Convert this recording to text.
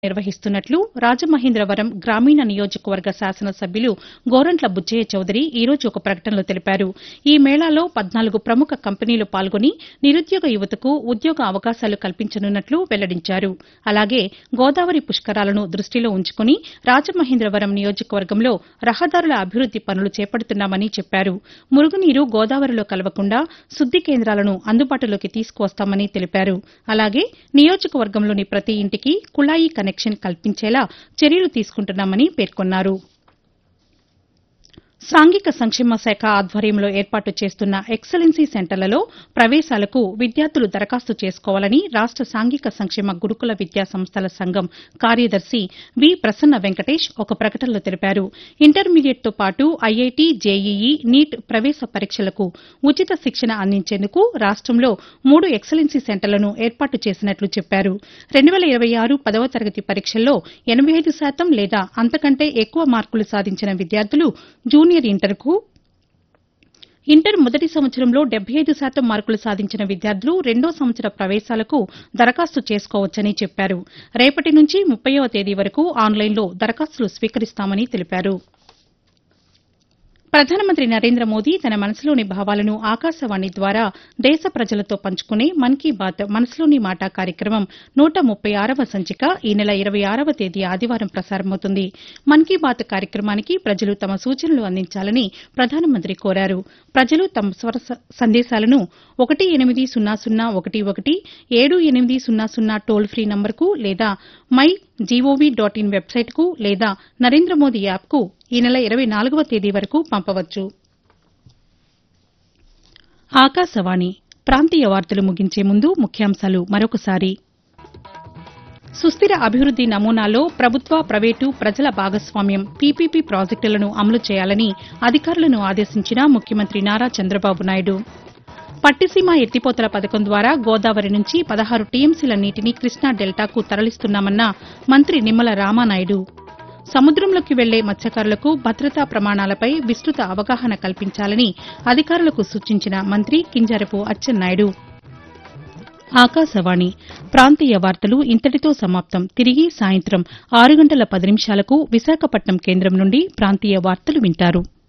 నిర్వహిస్తున్నట్లు రాజమహేంద్రవరం గ్రామీణ నియోజకవర్గ శాసనసభ్యులు గోరంట్ల బుచ్చయ్య చౌదరి ఈ రోజు ఒక ప్రకటనలో తెలిపారు ఈ మేళాలో పద్నాలుగు ప్రముఖ కంపెనీలు పాల్గొని నిరుద్యోగ యువతకు ఉద్యోగ అవకాశాలు కల్పించనున్నట్లు వెల్లడించారు అలాగే గోదావరి పుష్కరాలను దృష్టిలో ఉంచుకుని రాజమహేంద్రవరం నియోజకవర్గంలో రహదారుల అభివృద్ది పనులు చేపడుతున్నామని చెప్పారు మురుగునీరు గోదావరిలో కలవకుండా శుద్ది కేంద్రాలను అందుబాటులోకి తీసుకువస్తామని తెలిపారు అలాగే నియోజకవర్గంలోని ప్రతి ఇంటికి కుళాయి కనెక్షన్ కల్పించేలా చర్యలు తీసుకుంటున్నామని పేర్కొన్నారు సాంఘిక సంక్షేమ శాఖ ఆధ్వర్యంలో ఏర్పాటు చేస్తున్న ఎక్సలెన్సీ సెంటర్లలో ప్రవేశాలకు విద్యార్థులు దరఖాస్తు చేసుకోవాలని రాష్ట సాంఘిక సంక్షేమ గురుకుల విద్యా సంస్థల సంఘం కార్యదర్శి వి ప్రసన్న వెంకటేష్ ఒక ప్రకటనలో తెలిపారు ఇంటర్మీడియట్తో పాటు ఐఐటీ జేఈఈ నీట్ ప్రవేశ పరీక్షలకు ఉచిత శిక్షణ అందించేందుకు రాష్టంలో మూడు ఎక్సలెన్సీ సెంటర్లను ఏర్పాటు చేసినట్లు చెప్పారు రెండు వేల ఇరవై ఆరు పదవ తరగతి పరీక్షల్లో ఎనబై ఐదు శాతం లేదా అంతకంటే ఎక్కువ మార్కులు సాధించిన విద్యార్థులు జూనియర్ ఇంటర్కు ఇంటర్ మొదటి సంవత్సరంలో డెబ్బై ఐదు శాతం మార్కులు సాధించిన విద్యార్థులు రెండో సంవత్సర ప్రవేశాలకు దరఖాస్తు చేసుకోవచ్చని చెప్పారు రేపటి నుంచి ముప్పైవ తేదీ వరకు ఆన్లైన్లో దరఖాస్తులు స్వీకరిస్తామని తెలిపారు ప్రధానమంత్రి నరేంద్ర మోదీ తన మనసులోని భావాలను ఆకాశవాణి ద్వారా దేశ ప్రజలతో పంచుకునే మన్ కీ బాత్ మనసులోని మాట కార్యక్రమం నూట ముప్పై ఆరవ సంచిక ఈ నెల ఇరవై ఆరవ తేదీ ఆదివారం ప్రసారమవుతుంది మన్ కీ బాత్ కార్యక్రమానికి ప్రజలు తమ సూచనలు అందించాలని ప్రధానమంత్రి కోరారు ప్రజలు తమ స్వర సందేశాలను ఒకటి ఎనిమిది సున్నా సున్నా ఒకటి ఒకటి ఏడు ఎనిమిది సున్నా సున్నా టోల్ ఫ్రీ నంబర్కు లేదా మై జీఓవీ డాట్ ఇన్ వెబ్సైట్కు లేదా నరేంద్ర మోదీ యాప్కు ఈ నెల ఇరవై నాలుగవ తేదీ వరకు పంపవచ్చు ఆకాశవాణి ప్రాంతీయ వార్తలు ముగించే ముందు ముఖ్యాంశాలు మరొకసారి సుస్థిర అభివృద్ది నమూనాలో ప్రభుత్వ ప్రైవేటు ప్రజల భాగస్వామ్యం పీపీపీ ప్రాజెక్టులను అమలు చేయాలని అధికారులను ఆదేశించిన ముఖ్యమంత్రి నారా చంద్రబాబు నాయుడు పట్టిసీమ ఎత్తిపోతల పథకం ద్వారా గోదావరి నుంచి పదహారు టీఎంసీల నీటిని కృష్ణా డెల్టాకు తరలిస్తున్నామన్న మంత్రి నిమ్మల రామానాయుడు సముద్రంలోకి వెళ్లే మత్స్యకారులకు భద్రతా ప్రమాణాలపై విస్తృత అవగాహన కల్పించాలని అధికారులకు సూచించిన మంత్రి కింజరపు అచ్చెన్నాయుడు ఆకాశవాణి ప్రాంతీయ వార్తలు ఇంతటితో సమాప్తం తిరిగి సాయంత్రం ఆరు గంటల పది నిమిషాలకు విశాఖపట్నం కేంద్రం నుండి ప్రాంతీయ వార్తలు వింటారు